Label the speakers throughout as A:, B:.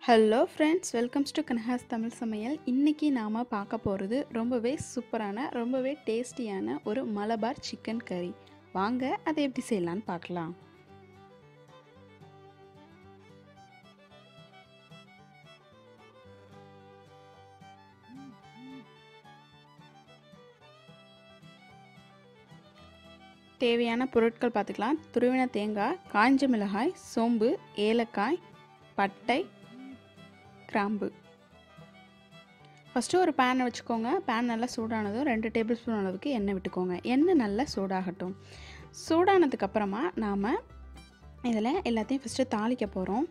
A: hello friends welcomes to கனஹாஸ் தமிழ் சமையல் இன்றைக்கி நாம் பார்க்க போகிறது ரொம்பவே சூப்பரான ரொம்பவே டேஸ்டியான ஒரு மலபார் சிக்கன் கறி வாங்க அதை எப்படி செய்யலான்னு பார்க்கலாம் தேவையான பொருட்கள் பார்த்துக்கலாம் துருவின தேங்காய் காஞ்ச மிளகாய் சோம்பு ஏலக்காய் பட்டை கிராம்பு ஃபஸ்ட்டு ஒரு பேனை வச்சுக்கோங்க பேன் நல்லா சூடானதும் ரெண்டு டேபிள் ஸ்பூன் அளவுக்கு எண்ணெய் விட்டுக்கோங்க எண்ணெய் நல்லா சூடாகட்டும் சூடானதுக்கப்புறமா நாம் இதில் எல்லாத்தையும் ஃபஸ்ட்டு தாளிக்க போகிறோம்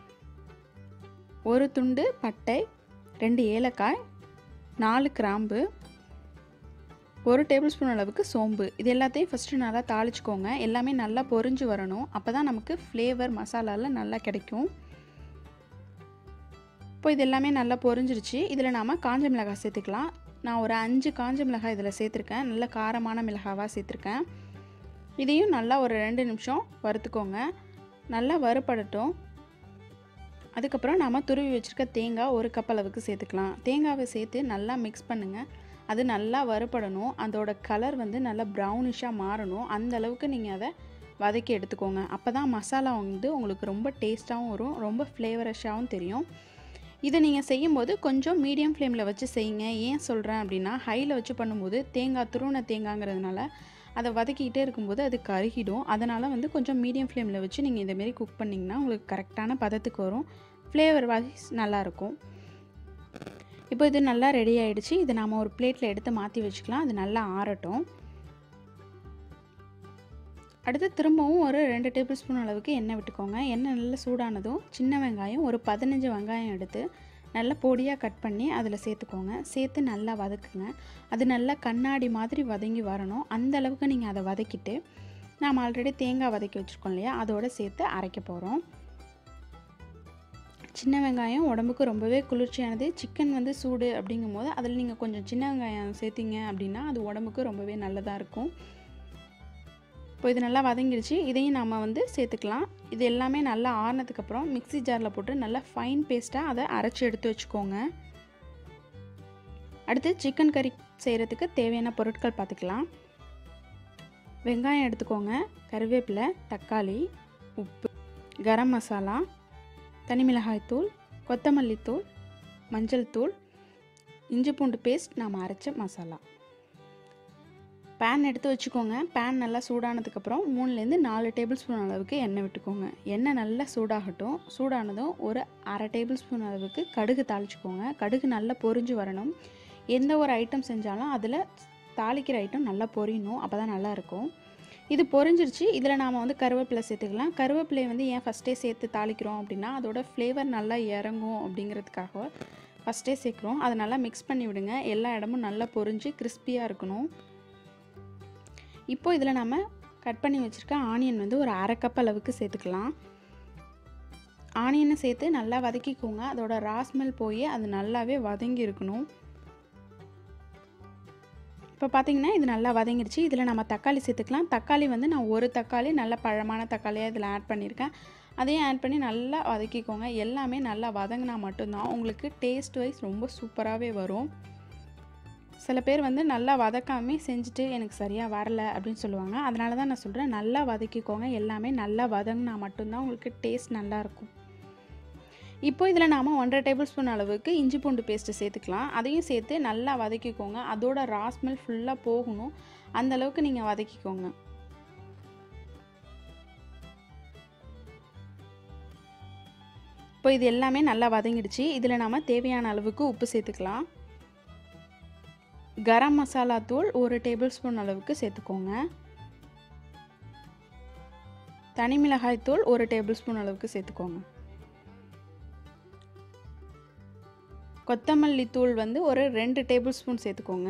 A: ஒரு துண்டு பட்டை ரெண்டு ஏலக்காய் நாலு கிராம்பு ஒரு டேபிள் ஸ்பூன் அளவுக்கு சோம்பு இது எல்லாத்தையும் ஃபஸ்ட்டு நல்லா தாளிச்சுக்கோங்க எல்லாமே நல்லா பொரிஞ்சு வரணும் அப்போ தான் நமக்கு ஃப்ளேவர் மசாலாவில் நல்லா கிடைக்கும் இப்போ இது எல்லாமே நல்லா பொரிஞ்சிருச்சு இதில் நாம் காஞ்ச மிளகாய் சேர்த்துக்கலாம் நான் ஒரு அஞ்சு காஞ்ச மிளகாய் இதில் சேர்த்துருக்கேன் நல்ல காரமான மிளகாவாக சேர்த்துருக்கேன் இதையும் நல்லா ஒரு ரெண்டு நிமிஷம் வறுத்துக்கோங்க நல்லா வறுபடட்டும் அதுக்கப்புறம் நாம் துருவி வச்சுருக்க தேங்காய் ஒரு கப் அளவுக்கு சேர்த்துக்கலாம் தேங்காவை சேர்த்து நல்லா மிக்ஸ் பண்ணுங்கள் அது நல்லா வறுபடணும் அதோட கலர் வந்து நல்லா ப்ரௌனிஷாக மாறணும் அந்த அளவுக்கு நீங்கள் அதை வதக்கி எடுத்துக்கோங்க அப்போ தான் மசாலா வந்து உங்களுக்கு ரொம்ப டேஸ்ட்டாகவும் வரும் ரொம்ப ஃப்ளேவரஷாகவும் தெரியும் இதை நீங்கள் செய்யும்போது கொஞ்சம் மீடியம் ஃப்ளேமில் வச்சு செய்யுங்க ஏன் சொல்கிறேன் அப்படின்னா ஹையில் வச்சு பண்ணும்போது தேங்காய் துருவன தேங்காய்ங்கிறதுனால அதை வதக்கிக்கிட்டே இருக்கும்போது அது கருகிடும் அதனால் வந்து கொஞ்சம் மீடியம் ஃப்ளேமில் வச்சு நீங்கள் இந்தமாரி குக் பண்ணிங்கன்னா உங்களுக்கு கரெக்டான பதத்துக்கு வரும் ஃப்ளேவர் வைஸ் நல்லாயிருக்கும் இப்போ இது நல்லா ரெடி ஆகிடுச்சு இதை நாம் ஒரு பிளேட்டில் எடுத்து மாற்றி வச்சுக்கலாம் அது நல்லா ஆறட்டும் அடுத்து திரும்பவும் ஒரு ரெண்டு டேபிள் ஸ்பூன் அளவுக்கு எண்ணெய் விட்டுக்கோங்க எண்ணெய் நல்லா சூடானதும் சின்ன வெங்காயம் ஒரு பதினஞ்சு வெங்காயம் எடுத்து நல்லா பொடியாக கட் பண்ணி அதில் சேர்த்துக்கோங்க சேர்த்து நல்லா வதக்குங்க அது நல்லா கண்ணாடி மாதிரி வதங்கி வரணும் அந்த அளவுக்கு நீங்கள் அதை வதக்கிட்டு நாம் ஆல்ரெடி தேங்காய் வதக்கி வச்சுருக்கோம் இல்லையா அதோடு சேர்த்து அரைக்க போகிறோம் சின்ன வெங்காயம் உடம்புக்கு ரொம்பவே குளிர்ச்சியானது சிக்கன் வந்து சூடு அப்படிங்கும்போது அதில் நீங்கள் கொஞ்சம் சின்ன வெங்காயம் சேர்த்திங்க அப்படின்னா அது உடம்புக்கு ரொம்பவே நல்லதாக இருக்கும் இப்போ இது நல்லா வதங்கிடுச்சு இதையும் நம்ம வந்து சேர்த்துக்கலாம் இது எல்லாமே நல்லா ஆறினதுக்கப்புறம் மிக்சி ஜாரில் போட்டு நல்லா ஃபைன் பேஸ்ட்டாக அதை அரைச்சி எடுத்து வச்சுக்கோங்க அடுத்து சிக்கன் கறி செய்கிறதுக்கு தேவையான பொருட்கள் பார்த்துக்கலாம் வெங்காயம் எடுத்துக்கோங்க கருவேப்பிலை தக்காளி உப்பு கரம் மசாலா தனி மிளகாய்த்தூள் கொத்தமல்லி தூள் மஞ்சள் தூள் இஞ்சி பூண்டு பேஸ்ட் நாம் அரைச்ச மசாலா பேன் எடுத்து வச்சுக்கோங்க பேன் நல்லா சூடானதுக்கப்புறம் மூணுலேருந்து நாலு டேபிள் ஸ்பூன் அளவுக்கு எண்ணெய் விட்டுக்கோங்க எண்ணெய் நல்லா சூடாகட்டும் சூடானதும் ஒரு அரை டேபிள் ஸ்பூன் அளவுக்கு கடுகு தாளிச்சுக்கோங்க கடுகு நல்லா பொரிஞ்சு வரணும் எந்த ஒரு ஐட்டம் செஞ்சாலும் அதில் தாளிக்கிற ஐட்டம் நல்லா பொரியணும் அப்போ தான் நல்லாயிருக்கும் இது பொரிஞ்சிருச்சு இதில் நாம் வந்து கருவேப்பிலை சேர்த்துக்கலாம் கருவேப்பிலை வந்து ஏன் ஃபஸ்ட்டே சேர்த்து தாளிக்கிறோம் அப்படின்னா அதோட ஃப்ளேவர் நல்லா இறங்கும் அப்படிங்கிறதுக்காக ஃபஸ்ட்டே சேர்க்குறோம் அதை நல்லா மிக்ஸ் பண்ணி விடுங்க எல்லா இடமும் நல்லா பொரிஞ்சு கிறிஸ்பியாக இருக்கணும் இப்போ இதில் நம்ம கட் பண்ணி வச்சுருக்க ஆனியன் வந்து ஒரு அரை கப் அளவுக்கு சேர்த்துக்கலாம் ஆனியனை சேர்த்து நல்லா வதக்கிக்கோங்க அதோட ராஸ்மெல் போய் அது நல்லாவே வதங்கி இருக்கணும் இப்போ பார்த்தீங்கன்னா இது நல்லா வதங்கிடுச்சு இதில் நம்ம தக்காளி சேர்த்துக்கலாம் தக்காளி வந்து நான் ஒரு தக்காளி நல்ல பழமான தக்காளியாக இதில் ஆட் பண்ணியிருக்கேன் அதையும் ஆட் பண்ணி நல்லா வதக்கிக்கோங்க எல்லாமே நல்லா வதங்கினா மட்டும்தான் உங்களுக்கு டேஸ்ட் வைஸ் ரொம்ப சூப்பராகவே வரும் சில பேர் வந்து நல்லா வதக்காமே செஞ்சுட்டு எனக்கு சரியாக வரல அப்படின்னு சொல்லுவாங்க அதனால தான் நான் சொல்கிறேன் நல்லா வதக்கிக்கோங்க எல்லாமே நல்லா வதங்கினா மட்டும்தான் உங்களுக்கு டேஸ்ட் நல்லாயிருக்கும் இப்போ இதில் நாம் ஒன்றரை டேபிள் ஸ்பூன் அளவுக்கு இஞ்சி பூண்டு பேஸ்ட்டு சேர்த்துக்கலாம் அதையும் சேர்த்து நல்லா வதக்கிக்கோங்க அதோட ராஸ்மெல் ஃபுல்லாக போகணும் அந்த அளவுக்கு நீங்கள் வதக்கிக்கோங்க இப்போ இது எல்லாமே நல்லா வதங்கிடுச்சு இதில் நாம் தேவையான அளவுக்கு உப்பு சேர்த்துக்கலாம் கரம் மசாலா தூள் ஒரு டேபிள் ஸ்பூன் அளவுக்கு சேர்த்துக்கோங்க தனி மிளகாய் தூள் ஒரு டேபிள் ஸ்பூன் அளவுக்கு சேர்த்துக்கோங்க கொத்தமல்லி தூள் வந்து ஒரு ரெண்டு டேபிள் ஸ்பூன் சேர்த்துக்கோங்க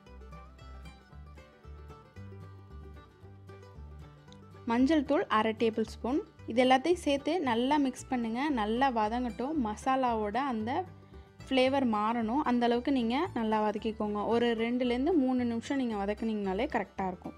A: மஞ்சள் தூள் அரை டேபிள் ஸ்பூன் இது எல்லாத்தையும் சேர்த்து நல்லா மிக்ஸ் பண்ணுங்கள் நல்லா வதங்கட்டும் மசாலாவோட அந்த ஃப்ளேவர் மாறணும் அந்த அளவுக்கு நீங்கள் நல்லா வதக்கிக்கோங்க ஒரு ரெண்டுலேருந்து மூணு நிமிஷம் நீங்கள் வதக்குனீங்கனாலே கரெக்டாக இருக்கும்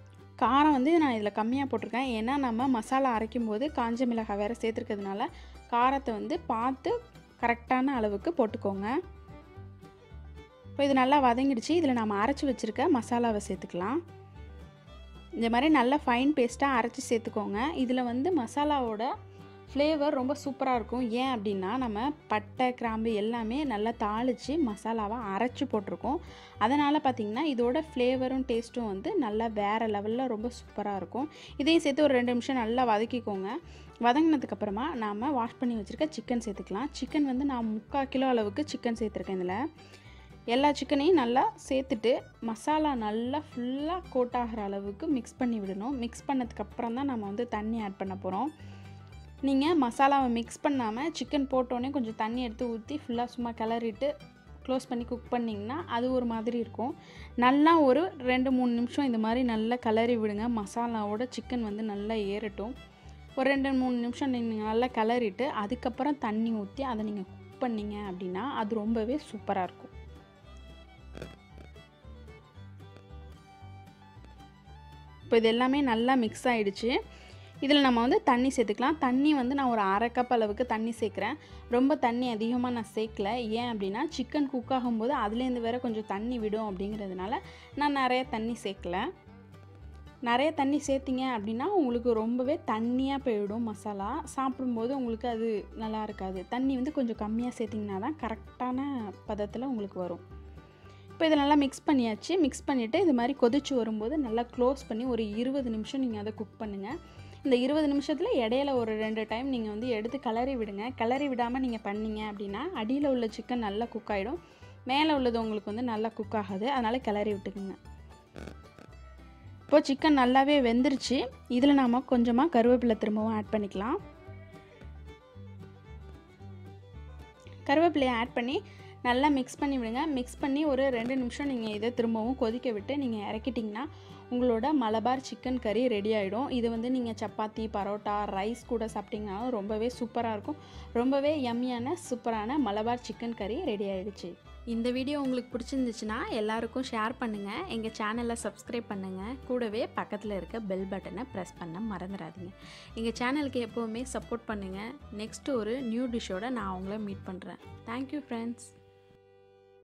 A: காரம் வந்து நான் இதில் கம்மியாக போட்டிருக்கேன் ஏன்னா நம்ம மசாலா அரைக்கும் போது காஞ்ச மிளகாய் வேறு சேர்த்துருக்கிறதுனால காரத்தை வந்து பார்த்து கரெக்டான அளவுக்கு போட்டுக்கோங்க இப்போ இது நல்லா வதங்கிடுச்சு இதில் நம்ம அரைச்சி வச்சுருக்க மசாலாவை சேர்த்துக்கலாம் இந்த மாதிரி நல்லா ஃபைன் பேஸ்ட்டாக அரைச்சி சேர்த்துக்கோங்க இதில் வந்து மசாலாவோட ஃப்ளேவர் ரொம்ப சூப்பராக இருக்கும் ஏன் அப்படின்னா நம்ம பட்டை கிராம்பு எல்லாமே நல்லா தாளித்து மசாலாவை அரைச்சி போட்டிருக்கோம் அதனால் பார்த்திங்கன்னா இதோட ஃப்ளேவரும் டேஸ்ட்டும் வந்து நல்லா வேறு லெவலில் ரொம்ப சூப்பராக இருக்கும் இதையும் சேர்த்து ஒரு ரெண்டு நிமிஷம் நல்லா வதக்கிக்கோங்க வதங்கினதுக்கப்புறமா நாம் வாஷ் பண்ணி வச்சுருக்க சிக்கன் சேர்த்துக்கலாம் சிக்கன் வந்து நான் முக்கால் கிலோ அளவுக்கு சிக்கன் சேர்த்துருக்கேன் இதில் எல்லா சிக்கனையும் நல்லா சேர்த்துட்டு மசாலா நல்லா ஃபுல்லாக கோட் ஆகிற அளவுக்கு மிக்ஸ் பண்ணி விடணும் மிக்ஸ் பண்ணதுக்கப்புறம் தான் நம்ம வந்து தண்ணி ஆட் பண்ண போகிறோம் நீங்கள் மசாலாவை மிக்ஸ் பண்ணாமல் சிக்கன் போட்டோன்னே கொஞ்சம் தண்ணி எடுத்து ஊற்றி ஃபுல்லாக சும்மா கிளறிட்டு க்ளோஸ் பண்ணி குக் பண்ணிங்கன்னா அது ஒரு மாதிரி இருக்கும் நல்லா ஒரு ரெண்டு மூணு நிமிஷம் இந்த மாதிரி நல்லா கிளறி விடுங்க மசாலாவோட சிக்கன் வந்து நல்லா ஏறட்டும் ஒரு ரெண்டு மூணு நிமிஷம் நீங்கள் நல்லா கிளறிட்டு அதுக்கப்புறம் தண்ணி ஊற்றி அதை நீங்கள் குக் பண்ணிங்க அப்படின்னா அது ரொம்பவே சூப்பராக இருக்கும் இப்போ இது எல்லாமே நல்லா மிக்ஸ் ஆகிடுச்சு இதில் நம்ம வந்து தண்ணி சேர்த்துக்கலாம் தண்ணி வந்து நான் ஒரு அரை கப் அளவுக்கு தண்ணி சேர்க்குறேன் ரொம்ப தண்ணி அதிகமாக நான் சேர்க்கல ஏன் அப்படின்னா சிக்கன் குக் ஆகும்போது அதுலேருந்து வேற கொஞ்சம் தண்ணி விடும் அப்படிங்கிறதுனால நான் நிறைய தண்ணி சேர்க்கல நிறைய தண்ணி சேர்த்திங்க அப்படின்னா உங்களுக்கு ரொம்பவே தண்ணியாக போயிடும் மசாலா சாப்பிடும்போது உங்களுக்கு அது நல்லா இருக்காது தண்ணி வந்து கொஞ்சம் கம்மியாக சேர்த்திங்கன்னா தான் கரெக்டான பதத்தில் உங்களுக்கு வரும் இப்போ இதை நல்லா மிக்ஸ் பண்ணியாச்சு மிக்ஸ் பண்ணிவிட்டு இது மாதிரி கொதிச்சு வரும்போது நல்லா க்ளோஸ் பண்ணி ஒரு இருபது நிமிஷம் நீங்கள் அதை குக் பண்ணுங்கள் இந்த இருபது நிமிஷத்தில் இடையில ஒரு ரெண்டு டைம் நீங்கள் வந்து எடுத்து கிளறி விடுங்க கிளறி விடாமல் நீங்கள் பண்ணீங்க அப்படின்னா அடியில் உள்ள சிக்கன் நல்லா குக் ஆகிடும் மேலே உள்ளது உங்களுக்கு வந்து நல்லா குக் ஆகாது அதனால் கிளறி விட்டுக்குங்க இப்போ சிக்கன் நல்லாவே வெந்துருச்சு இதில் நாம் கொஞ்சமாக கருவேப்பிலை திரும்பவும் ஆட் பண்ணிக்கலாம் கருவேப்பிலையை ஆட் பண்ணி நல்லா மிக்ஸ் பண்ணி விடுங்க மிக்ஸ் பண்ணி ஒரு ரெண்டு நிமிஷம் நீங்கள் இதை திரும்பவும் கொதிக்க விட்டு நீங்கள் இறக்கிட்டிங்கன்னா உங்களோட மலபார் சிக்கன் கறி ரெடி ஆகிடும் இது வந்து நீங்கள் சப்பாத்தி பரோட்டா ரைஸ் கூட சாப்பிட்டிங்கனாலும் ரொம்பவே சூப்பராக இருக்கும் ரொம்பவே யம்மியான சூப்பரான மலபார் சிக்கன் கறி ரெடி ஆகிடுச்சு இந்த வீடியோ உங்களுக்கு பிடிச்சிருந்துச்சுன்னா எல்லாருக்கும் ஷேர் பண்ணுங்கள் எங்கள் சேனலை சப்ஸ்கிரைப் பண்ணுங்கள் கூடவே பக்கத்தில் இருக்க பெல் பட்டனை ப்ரெஸ் பண்ண மறந்துடாதீங்க எங்கள் சேனலுக்கு எப்போவுமே சப்போர்ட் பண்ணுங்கள் நெக்ஸ்ட்டு ஒரு நியூ டிஷ்ஷோட நான் உங்களை மீட் பண்ணுறேன் தேங்க்யூ ஃப்ரெண்ட்ஸ்